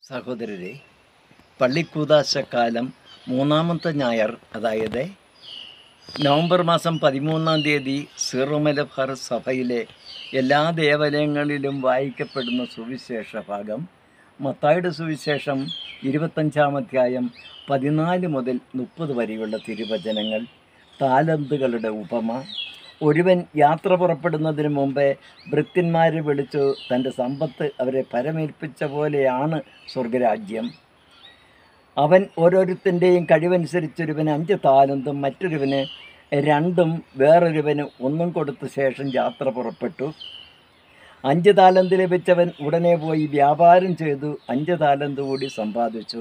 സഹോദരരെ പള്ളിക്കൂതാശക്കാലം മൂന്നാമത്തെ ഞായർ അതായത് നവംബർ മാസം പതിമൂന്നാം തീയതി സീറോ മലബാർ സഭയിലെ എല്ലാ ദേവാലയങ്ങളിലും വായിക്കപ്പെടുന്ന സുവിശേഷ ഭാഗം മത്തായുടെ സുവിശേഷം ഇരുപത്തഞ്ചാം അധ്യായം പതിനാല് മുതൽ മുപ്പത് വരെയുള്ള തിരുവചനങ്ങൾ താലന്തുകളുടെ ഉപമ ഒരുവൻ യാത്ര പുറപ്പെടുന്നതിന് മുമ്പേ ഭൃത്യന്മാരെ വിളിച്ചു തൻ്റെ സമ്പത്ത് അവരെ പരമേൽപ്പിച്ച പോലെയാണ് സ്വർഗരാജ്യം അവൻ ഓരോരുത്തൻ്റെയും കഴിവനുസരിച്ചൊരുവന് അഞ്ച് താലന്തും മറ്റൊരുവന് രണ്ടും വേറൊരുവന് ഒന്നും കൊടുത്ത ശേഷം യാത്ര പുറപ്പെട്ടു അഞ്ച് താലന്ത് ലഭിച്ചവൻ ഉടനെ പോയി വ്യാപാരം ചെയ്തു അഞ്ച് താലന്ത് കൂടി സമ്പാദിച്ചു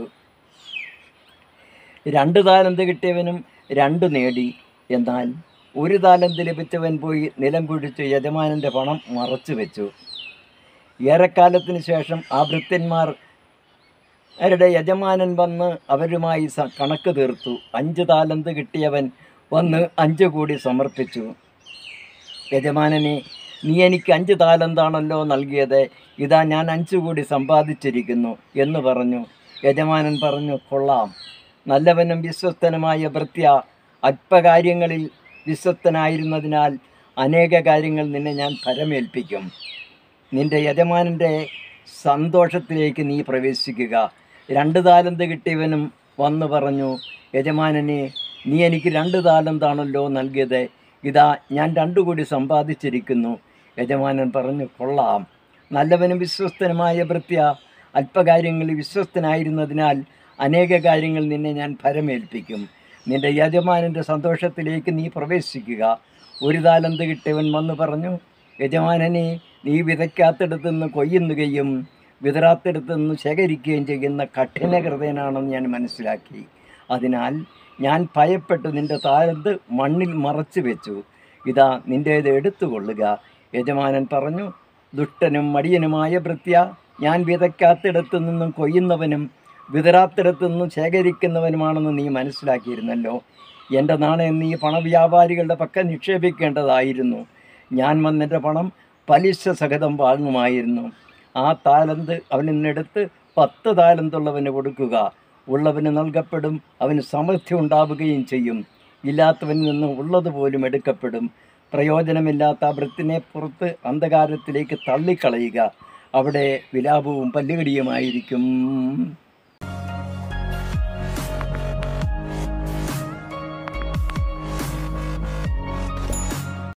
രണ്ട് താലന്ത് കിട്ടിയവനും രണ്ട് നേടി എന്നാൽ ഒരു താലന്ത് ലഭിച്ചവൻ പോയി നിലം കുഴിച്ച് യജമാനൻ്റെ പണം മറച്ചു വെച്ചു ഏറെക്കാലത്തിന് ശേഷം ആ ഭൃത്യന്മാർ അവരുടെ യജമാനൻ വന്ന് അവരുമായി സ- കണക്ക് തീർത്തു അഞ്ച് താലന്ത് കിട്ടിയവൻ വന്ന് അഞ്ച് കൂടി സമർപ്പിച്ചു യജമാനനെ നീ എനിക്ക് അഞ്ച് താലന്താണല്ലോ നൽകിയത് ഇതാ ഞാൻ അഞ്ച് കൂടി സമ്പാദിച്ചിരിക്കുന്നു എന്ന് പറഞ്ഞു യജമാനൻ പറഞ്ഞു കൊള്ളാം നല്ലവനും വിശ്വസ്തനുമായ ഭൃത്യ അല്പകാര്യങ്ങളിൽ വിശ്വസ്തനായിരുന്നതിനാൽ അനേക കാര്യങ്ങൾ നിന്നെ ഞാൻ പരമേൽപ്പിക്കും നിന്റെ യജമാനൻ്റെ സന്തോഷത്തിലേക്ക് നീ പ്രവേശിക്കുക രണ്ട് താലന്ത് കിട്ടിയവനും വന്നു പറഞ്ഞു യജമാനനെ നീ എനിക്ക് രണ്ട് താലന്താണല്ലോ നൽകിയത് ഇതാ ഞാൻ രണ്ടു കൂടി സമ്പാദിച്ചിരിക്കുന്നു യജമാനൻ പറഞ്ഞു കൊള്ളാം നല്ലവനും വിശ്വസ്തനുമായ ഭൃത്യ അല്പകാര്യങ്ങളിൽ വിശ്വസ്തനായിരുന്നതിനാൽ അനേക കാര്യങ്ങൾ നിന്നെ ഞാൻ ഫലമേൽപ്പിക്കും നിന്റെ യജമാനൻ്റെ സന്തോഷത്തിലേക്ക് നീ പ്രവേശിക്കുക ഒരു താലന്ത് കിട്ടിയവൻ വന്ന് പറഞ്ഞു യജമാനനെ നീ വിതയ്ക്കാത്തിടത്തു നിന്ന് കൊയ്യുന്നുകയും വിതറാത്തിടത്തു നിന്ന് ശേഖരിക്കുകയും ചെയ്യുന്ന കഠിന ഹൃദയനാണെന്ന് ഞാൻ മനസ്സിലാക്കി അതിനാൽ ഞാൻ ഭയപ്പെട്ടു നിന്റെ താലന്ത് മണ്ണിൽ മറച്ചു വെച്ചു ഇതാ നിൻ്റേത് എടുത്തുകൊള്ളുക യജമാനൻ പറഞ്ഞു ദുഷ്ടനും മടിയനുമായ ഭൃത്യ ഞാൻ വിതയ്ക്കാത്തിടത്തു നിന്നും കൊയ്യുന്നവനും വിതറാത്തിടത്തു നിന്നും ശേഖരിക്കുന്നവനുമാണെന്ന് നീ മനസ്സിലാക്കിയിരുന്നല്ലോ എൻ്റെ നാണയം നീ പണവ്യാപാരികളുടെ പക്ക നിക്ഷേപിക്കേണ്ടതായിരുന്നു ഞാൻ വന്നെൻ്റെ പണം പലിശ സഹിതം വാങ്ങുമായിരുന്നു ആ താലന്ത് അവനിൽ നിന്നെടുത്ത് പത്ത് താലന്തുള്ളവന് കൊടുക്കുക ഉള്ളവന് നൽകപ്പെടും അവന് സമൃദ്ധി ഉണ്ടാവുകയും ചെയ്യും ഇല്ലാത്തവനിൽ നിന്ന് ഉള്ളതുപോലും എടുക്കപ്പെടും പ്രയോജനമില്ലാത്ത ആ വൃത്തിനെ പുറത്ത് അന്ധകാരത്തിലേക്ക് തള്ളിക്കളയുക അവിടെ വിലാപവും പല്ലുകടിയുമായിരിക്കും